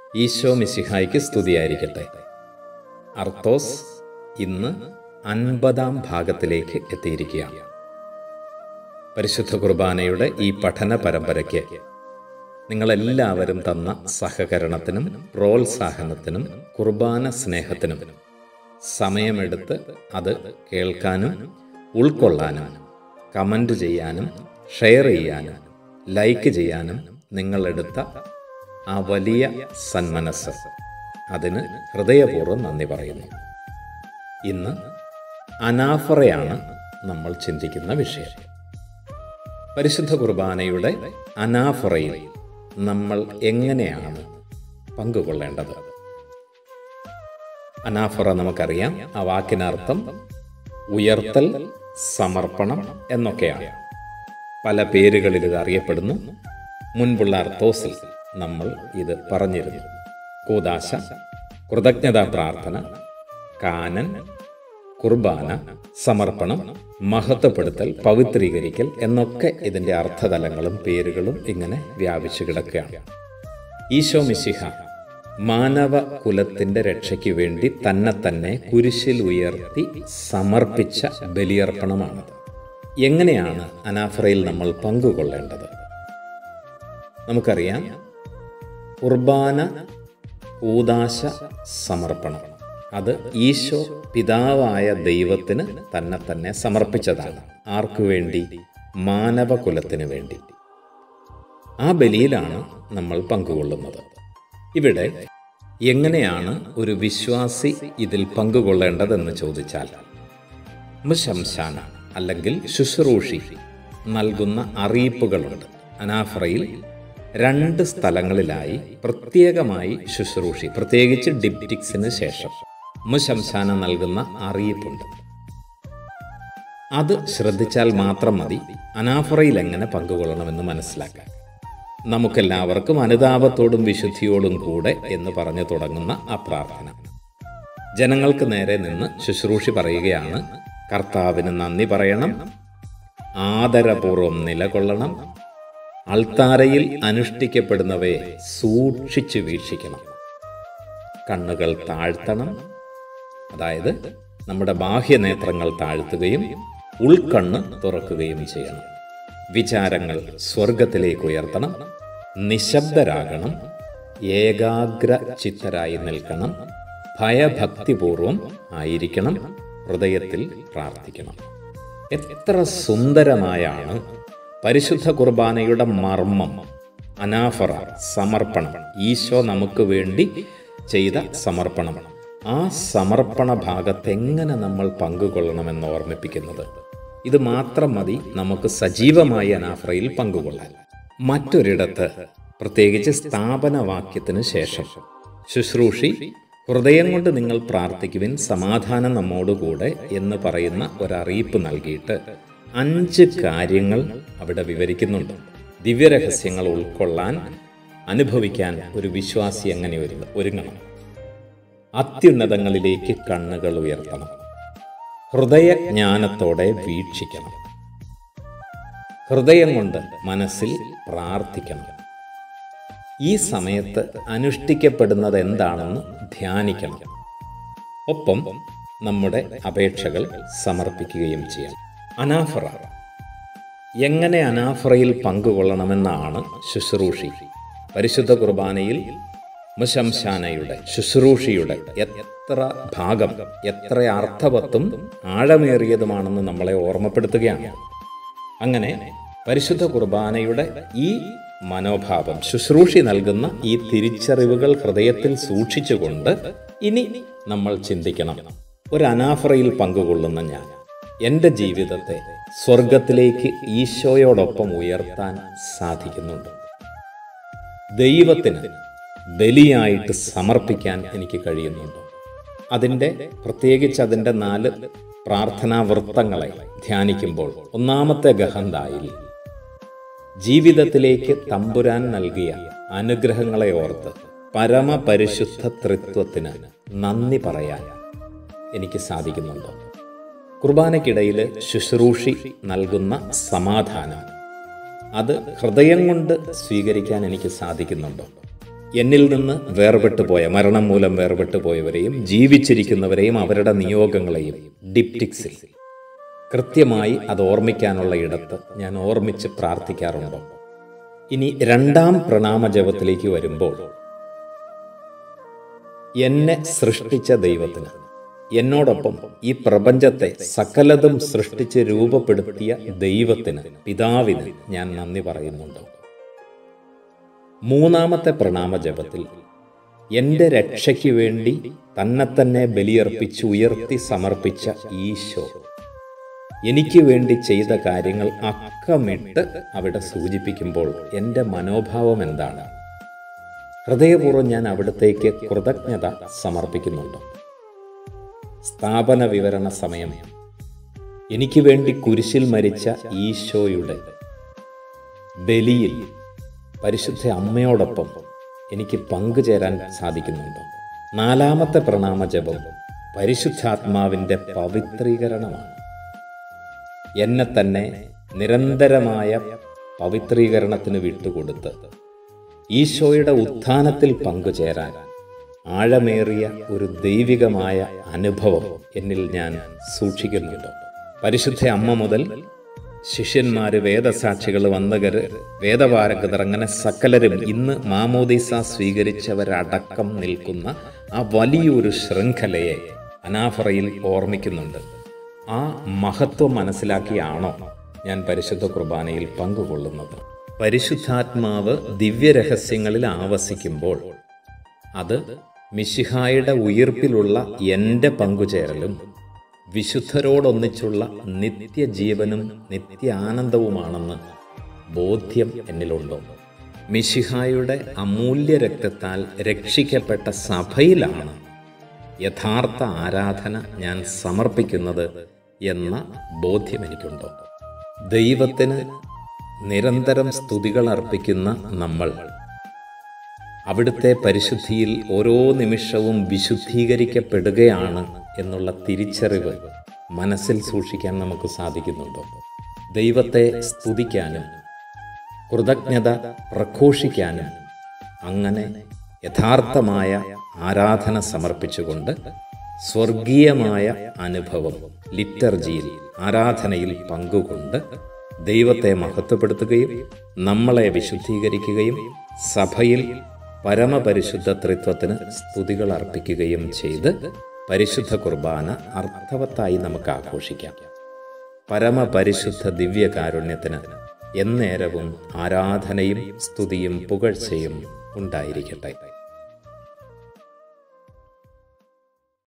ഈശോ മിശിഹായ്ക്ക് സ്തുതിയായിരിക്കട്ടെ അർത്തോസ് ഇന്ന് അൻപതാം ഭാഗത്തിലേക്ക് എത്തിയിരിക്കുകയാണ് പരിശുദ്ധ കുർബാനയുടെ ഈ പഠന പരമ്പരയ്ക്ക് നിങ്ങളെല്ലാവരും തന്ന സഹകരണത്തിനും പ്രോത്സാഹനത്തിനും കുർബാന സ്നേഹത്തിനും സമയമെടുത്ത് അത് കേൾക്കാനും ഉൾക്കൊള്ളാനും കമൻ്റ് ചെയ്യാനും ഷെയർ ചെയ്യാനും ലൈക്ക് ചെയ്യാനും നിങ്ങളെടുത്ത ആ വലിയ സന്മനസ് അതിന് ഹൃദയപൂർവ്വം നന്ദി പറയുന്നു ഇന്ന് അനാഫറയാണ് നമ്മൾ ചിന്തിക്കുന്ന വിഷയം പരിശുദ്ധ കുർബാനയുടെ അനാഫറയിൽ നമ്മൾ എങ്ങനെയാണ് പങ്കുകൊള്ളേണ്ടത് അനാഫറ നമുക്കറിയാം ആ വാക്കിനർത്ഥം ഉയർത്തൽ സമർപ്പണം എന്നൊക്കെയാണ് പല പേരുകളിൽ ഇത് അറിയപ്പെടുന്നു മുൻപുള്ള അർത്ഥോസിൽ നമ്മൾ ഇത് പറഞ്ഞിരുന്നു കൂതാശ കൃതജ്ഞതാ പ്രാർത്ഥന കാനൻ കുർബാന സമർപ്പണം മഹത്വപ്പെടുത്തൽ പവിത്രീകരിക്കൽ എന്നൊക്കെ ഇതിൻ്റെ അർത്ഥതലങ്ങളും പേരുകളും ഇങ്ങനെ വ്യാപിച്ചു കിടക്കുകയാണ് ഈശോ മിശിഹ മാനവ കുലത്തിൻ്റെ രക്ഷയ്ക്ക് വേണ്ടി തന്നെ തന്നെ കുരിശിൽ ഉയർത്തി സമർപ്പിച്ച ബലിയർപ്പണമാണത് എങ്ങനെയാണ് അനാഫറയിൽ നമ്മൾ പങ്കുകൊള്ളേണ്ടത് നമുക്കറിയാം കുർബാന കൂതാശ സമർപ്പണം അത് ഈശോ പിതാവായ ദൈവത്തിന് തന്നെ തന്നെ സമർപ്പിച്ചതാണ് ആർക്കു വേണ്ടി മാനവകുലത്തിന് വേണ്ടി ആ ബലിയിലാണ് നമ്മൾ പങ്കുകൊള്ളുന്നത് ഇവിടെ എങ്ങനെയാണ് ഒരു വിശ്വാസി ഇതിൽ പങ്കുകൊള്ളേണ്ടതെന്ന് ചോദിച്ചാൽ മുശംശാന അല്ലെങ്കിൽ ശുശ്രൂഷി നൽകുന്ന അറിയിപ്പുകളുണ്ട് അനാഫറയിൽ രണ്ട് സ്ഥലങ്ങളിലായി പ്രത്യേകമായി ശുശ്രൂഷി പ്രത്യേകിച്ച് ഡിപ്റ്റിക്സിന് ശേഷം മുശംശാന നൽകുന്ന അറിയിപ്പുണ്ട് അത് ശ്രദ്ധിച്ചാൽ മാത്രം മതി അനാഫറയിൽ എങ്ങനെ പങ്കുകൊള്ളണമെന്ന് മനസ്സിലാക്കാൻ നമുക്കെല്ലാവർക്കും അനുതാപത്തോടും വിശുദ്ധിയോടും കൂടെ എന്ന് പറഞ്ഞു തുടങ്ങുന്ന ആ പ്രാർത്ഥന ജനങ്ങൾക്ക് നേരെ നിന്ന് ശുശ്രൂഷി പറയുകയാണ് കർത്താവിന് നന്ദി പറയണം ആദരപൂർവം നിലകൊള്ളണം അൾത്താരയിൽ അനുഷ്ഠിക്കപ്പെടുന്നവയെ സൂക്ഷിച്ചു വീക്ഷിക്കണം കണ്ണുകൾ താഴ്ത്തണം അതായത് നമ്മുടെ ബാഹ്യനേത്രങ്ങൾ താഴ്ത്തുകയും ഉൾക്കണ്ണ് തുറക്കുകയും ചെയ്യണം വിചാരങ്ങൾ സ്വർഗത്തിലേക്ക് ഉയർത്തണം നിശബ്ദരാകണം ഏകാഗ്ര ചിത്തരായി നിൽക്കണം ഭയഭക്തിപൂർവം ആയിരിക്കണം ഹൃദയത്തിൽ പ്രാർത്ഥിക്കണം എത്ര സുന്ദരമായാണ് പരിശുദ്ധ കുർബാനയുടെ മർമ്മം അനാഫറ സമർപ്പണം ഈശോ നമുക്ക് വേണ്ടി ചെയ്ത സമർപ്പണം ആ സമർപ്പണ ഭാഗത്ത് എങ്ങനെ നമ്മൾ പങ്കുകൊള്ളണമെന്ന് ഓർമ്മിപ്പിക്കുന്നത് ഇത് മാത്രം മതി നമുക്ക് സജീവമായി അനാഫറയിൽ പങ്കുകൊള്ളാൻ മറ്റൊരിടത്ത് പ്രത്യേകിച്ച് സ്ഥാപനവാക്യത്തിന് ശേഷം ശുശ്രൂഷി ഹൃദയം കൊണ്ട് നിങ്ങൾ പ്രാർത്ഥിക്കുവിൻ സമാധാനം നമ്മോടുകൂടെ എന്ന് പറയുന്ന ഒരറിയിപ്പ് നൽകിയിട്ട് അഞ്ച് കാര്യങ്ങൾ അവിടെ വിവരിക്കുന്നുണ്ട് ദിവ്യരഹസ്യങ്ങൾ ഉൾക്കൊള്ളാൻ അനുഭവിക്കാൻ ഒരു വിശ്വാസി എങ്ങനെ ഒരു ഒരുങ്ങണം അത്യുന്നതങ്ങളിലേക്ക് കണ്ണുകൾ ഉയർത്തണം ഹൃദയജ്ഞാനത്തോടെ വീക്ഷിക്കണം ഹൃദയം കൊണ്ട് മനസ്സിൽ പ്രാർത്ഥിക്കണം ഈ സമയത്ത് അനുഷ്ഠിക്കപ്പെടുന്നത് എന്താണെന്ന് ധ്യാനിക്കണം ഒപ്പം നമ്മുടെ അപേക്ഷകൾ സമർപ്പിക്കുകയും ചെയ്യണം അനാഫറ എങ്ങനെ അനാഫറയിൽ പങ്കുകൊള്ളണമെന്നാണ് ശുശ്രൂഷി പരിശുദ്ധ കുർബാനയിൽ മുശംശാനയുടെ ശുശ്രൂഷിയുടെ എത്ര ഭാഗം എത്ര അർത്ഥവത്തും ആഴമേറിയതുമാണെന്ന് നമ്മളെ ഓർമ്മപ്പെടുത്തുകയാണ് അങ്ങനെ പരിശുദ്ധ കുർബാനയുടെ ഈ മനോഭാവം ശുശ്രൂഷി നൽകുന്ന ഈ തിരിച്ചറിവുകൾ ഹൃദയത്തിൽ സൂക്ഷിച്ചുകൊണ്ട് ഇനി നമ്മൾ ചിന്തിക്കണം ഒരു അനാഫറയിൽ പങ്കുകൊള്ളുന്ന ഞാൻ എൻ്റെ ജീവിതത്തെ സ്വർഗത്തിലേക്ക് ഈശോയോടൊപ്പം ഉയർത്താൻ സാധിക്കുന്നുണ്ട് ദൈവത്തിന് ബലിയായിട്ട് സമർപ്പിക്കാൻ എനിക്ക് കഴിയുന്നുണ്ടോ അതിൻ്റെ പ്രത്യേകിച്ച് അതിൻ്റെ നാല് പ്രാർത്ഥനാ വൃത്തങ്ങളെ ധ്യാനിക്കുമ്പോൾ ഒന്നാമത്തെ ഗഹന്തായിൽ ജീവിതത്തിലേക്ക് തമ്പുരാൻ നൽകിയ അനുഗ്രഹങ്ങളെ ഓർത്ത് പരമപരിശുദ്ധ തൃത്വത്തിന് നന്ദി പറയാൻ എനിക്ക് സാധിക്കുന്നുണ്ടോ കുർബാനയ്ക്കിടയിൽ ശുശ്രൂഷി നൽകുന്ന സമാധാനം അത് ഹൃദയം കൊണ്ട് സ്വീകരിക്കാൻ എനിക്ക് സാധിക്കുന്നുണ്ടോ എന്നിൽ നിന്ന് വേർപെട്ടു പോയ മരണം മൂലം വേർപെട്ടു പോയവരെയും ജീവിച്ചിരിക്കുന്നവരെയും അവരുടെ നിയോഗങ്ങളെയും ഡിപ്റ്റിക്സിൽ കൃത്യമായി അത് ഓർമ്മിക്കാനുള്ള ഇടത്ത് ഞാൻ ഓർമ്മിച്ച് പ്രാർത്ഥിക്കാറുണ്ടോ ഇനി രണ്ടാം പ്രണാമ ജപത്തിലേക്ക് വരുമ്പോൾ എന്നെ സൃഷ്ടിച്ച ദൈവത്തിന് എന്നോടൊപ്പം ഈ പ്രപഞ്ചത്തെ സകലതും സൃഷ്ടിച്ച് രൂപപ്പെടുത്തിയ ദൈവത്തിന് പിതാവിന് ഞാൻ നന്ദി പറയുന്നുണ്ട് മൂന്നാമത്തെ പ്രണാമ ജപത്തിൽ എൻ്റെ രക്ഷയ്ക്ക് വേണ്ടി തന്നെ തന്നെ ബലിയർപ്പിച്ച് ഉയർത്തി സമർപ്പിച്ച ഈശോ എനിക്ക് വേണ്ടി ചെയ്ത കാര്യങ്ങൾ അക്കമിട്ട് അവിടെ സൂചിപ്പിക്കുമ്പോൾ എൻ്റെ മനോഭാവം എന്താണ് ഹൃദയപൂർവ്വം ഞാൻ അവിടത്തേക്ക് കൃതജ്ഞത സമർപ്പിക്കുന്നുണ്ട് സ്ഥാപന വിവരണ സമയം എനിക്ക് വേണ്ടി കുരിശിൽ മരിച്ച ഈശോയുടെ ബലിയിൽ പരിശുദ്ധ അമ്മയോടൊപ്പം എനിക്ക് പങ്കുചേരാൻ സാധിക്കുന്നുണ്ട് നാലാമത്തെ പ്രണാമ ജപം പരിശുദ്ധാത്മാവിൻ്റെ പവിത്രീകരണമാണ് എന്നെ തന്നെ നിരന്തരമായ പവിത്രീകരണത്തിന് വിട്ടുകൊടുത്ത് ഈശോയുടെ ഉത്ഥാനത്തിൽ പങ്കുചേരാൻ ആഴമേറിയ ഒരു ദൈവികമായ അനുഭവം എന്നിൽ ഞാൻ സൂക്ഷിക്കുന്നുണ്ട് പരിശുദ്ധ അമ്മ മുതൽ ശിഷ്യന്മാര് വേദസാക്ഷികൾ വന്നകര് വേദപാരകതർ അങ്ങനെ സകലരും ഇന്ന് മാമോദീസ സ്വീകരിച്ചവരടക്കം നിൽക്കുന്ന ആ വലിയൊരു ശൃംഖലയെ അനാഫറയിൽ ഓർമ്മിക്കുന്നുണ്ട് ആ മഹത്വം മനസ്സിലാക്കിയാണോ ഞാൻ പരിശുദ്ധ കുർബാനയിൽ പങ്കുകൊള്ളുന്നത് പരിശുദ്ധാത്മാവ് ദിവ്യരഹസ്യങ്ങളിൽ ആവസിക്കുമ്പോൾ അത് മിശിഹായുടെ ഉയിർപ്പിലുള്ള എൻ്റെ പങ്കുചേരലും വിശുദ്ധരോടൊന്നിച്ചുള്ള നിത്യജീവനും നിത്യാനന്ദവുമാണെന്ന് ബോധ്യം എന്നിലുണ്ടോ മിശിഹായുടെ അമൂല്യ രക്തത്താൽ രക്ഷിക്കപ്പെട്ട സഭയിലാണ് യഥാർത്ഥ ആരാധന ഞാൻ സമർപ്പിക്കുന്നത് എന്ന ബോധ്യം എനിക്കുണ്ടോ ദൈവത്തിന് നിരന്തരം സ്തുതികൾ അർപ്പിക്കുന്ന നമ്മൾ അവിടുത്തെ പരിശുദ്ധിയിൽ ഓരോ നിമിഷവും വിശുദ്ധീകരിക്കപ്പെടുകയാണ് എന്നുള്ള തിരിച്ചറിവ് മനസ്സിൽ സൂക്ഷിക്കാൻ നമുക്ക് സാധിക്കുന്നുണ്ടോ ദൈവത്തെ സ്തുതിക്കാനും കൃതജ്ഞത പ്രഘോഷിക്കാനും അങ്ങനെ യഥാർത്ഥമായ ആരാധന സമർപ്പിച്ചുകൊണ്ട് സ്വർഗീയമായ അനുഭവം ലിറ്റർജിയിൽ ആരാധനയിൽ പങ്കുകൊണ്ട് ദൈവത്തെ മഹത്വപ്പെടുത്തുകയും നമ്മളെ വിശുദ്ധീകരിക്കുകയും സഭയിൽ പരമപരിശുദ്ധ ത്രിത്വത്തിന് സ്തുതികൾ അർപ്പിക്കുകയും ചെയ്ത് പരിശുദ്ധ കുർബാന അർത്ഥവത്തായി നമുക്ക് ആഘോഷിക്കാം പരമപരിശുദ്ധ ദിവ്യകാരുണ്യത്തിന് എന്നേരവും ആരാധനയും സ്തുതിയും പുകഴ്ചയും ഉണ്ടായിരിക്കട്ടെ